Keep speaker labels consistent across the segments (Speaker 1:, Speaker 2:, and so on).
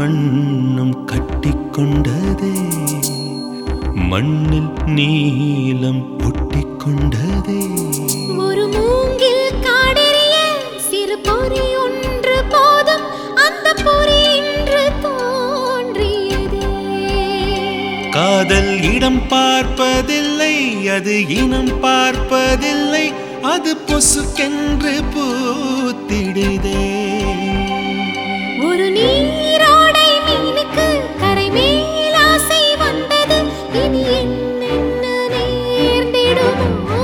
Speaker 1: மண்ணும் கட்டிக்கொண்டதே மண்ணில் நீலம் ஒட்டிக்கொண்டதே
Speaker 2: ஒரு மூங்கில் காடெறிய சிறு பொறி ஒன்று போதும் அந்த பொறி இன்று தோன்றியதே
Speaker 1: காதல் இடம் பார்ப்பதில்லை அது இனம் பார்ப்பதில்லை அது பொசுக்கென்று பூத்திடுதே
Speaker 2: ஒரு நீரோடை மீனுக்கு கரை மேல் ஆசை வந்தது இனி என்னென்ன நேர்ந்திடுமோ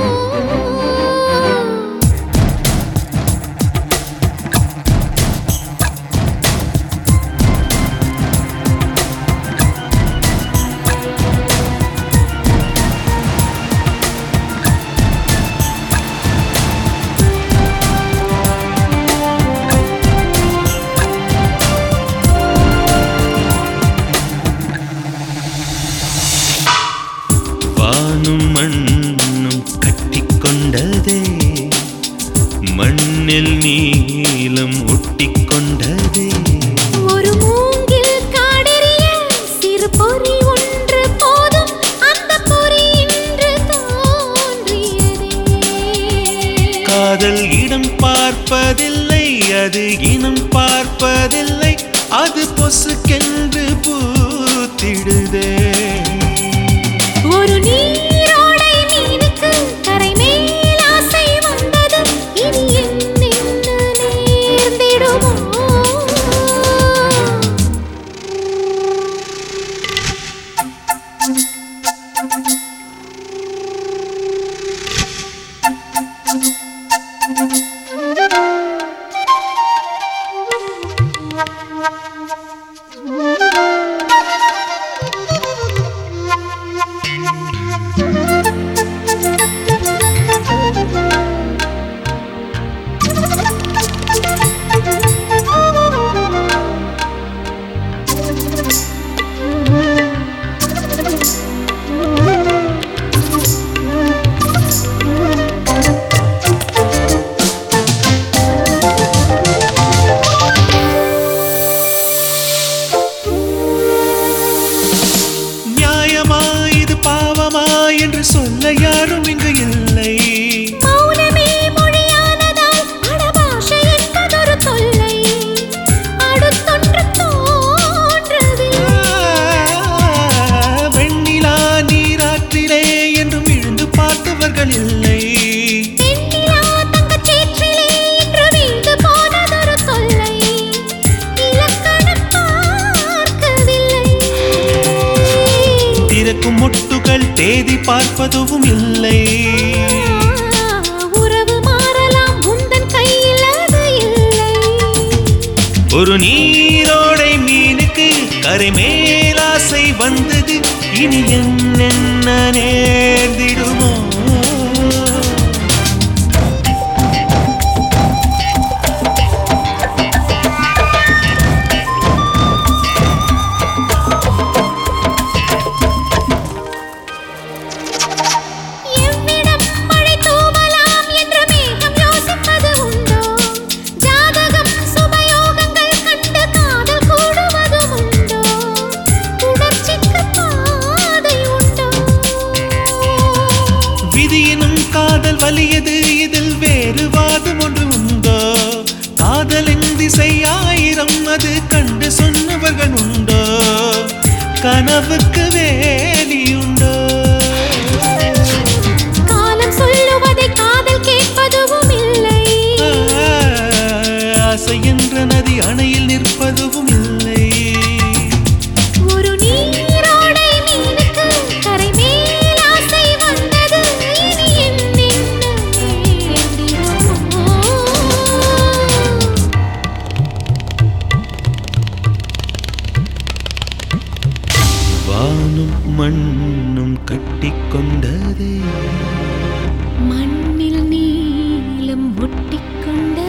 Speaker 1: வானும் மண்ணும் கட்டிக்கொண்டதே மண்ணில் நீலம் ஒட்டிக்கொண்டதே
Speaker 2: ஒரு மூங்கில் காடெறிய சிறு பொறி ஒன்று போதும் அந்த பொறி இன்று தோன்றியதே
Speaker 1: காதல் இடம் பார்ப்பதில்லை அது இனம் பார்ப்பதில்லை அது பொசுக்கென்று பூத்திடுதே
Speaker 2: ஒரு நீரோடை மீனுக்கு கரை மேல் ஆசை வந்தது இனி என்னென்ன நேர்ந்திடுமோ
Speaker 1: நியாயமா இது பாவமா என்று சொல்ல யாரும் இங்கு இல்லை
Speaker 2: மௌனமே மொழியானதால் அடபாஷை என்பதொரு தொல்லை அடுத்தொன்று தோன்றவில்லை
Speaker 1: வெண்ணிலா நீராற்றிலே என்றும் விழுந்து பார்த்தவர்கள் இல்லை
Speaker 2: வெண்ணிலா தங்கச் சேற்றிலே இன்று வீழ்ந்து போனதொரு தொல்லை இலக்கணம் பார்க்கவில்லை
Speaker 1: திறக்கும் மொட்டுகள் தேதி பார்ப்பதும் இல்லை
Speaker 2: உறவு மாறலாம் உந்தன் கையில் அது இல்லை
Speaker 1: ஒரு நீரோடை மீனுக்கு கரை மேலாசை வந்தது இனி என்னென்ன நேர்ந்திடுமோ
Speaker 2: எவ்விடம் மழை தூவலாம் என்று மேகம் யோசிப்பது உண்டோ ஜாதகம் சுபயோகங்கள் கண்டு காதல் கூடுவதும் உண்டோ உணர்ச்சிக்கு பாதை உண்டோ
Speaker 1: விதியினும் காதல் வலியது இதில் வேறு வாதம் ஒன்று உண்டோ காதலின் திசை ஆயிரம் அது கண்டு சொன்னவர்கள் உண்டோ கனவுக்கு வேலி உண்டோ
Speaker 2: காலம் சொல்லுவதை காதல் கேட்பதும் இல்லை
Speaker 1: ஆசை என்ற நதி அணையில் நிற்பதும் இல்லை
Speaker 2: ஒரு நீரோடை மீனுக்கு கரை மேல் ஆசை வந்தது இனி என்னென்ன நேர்ந்திடுமோ
Speaker 1: வானும் மண்ணும் கட்டிக்கொண்டதே
Speaker 2: மண்ணில் நீலம் ஒட்டிக்கொண்ட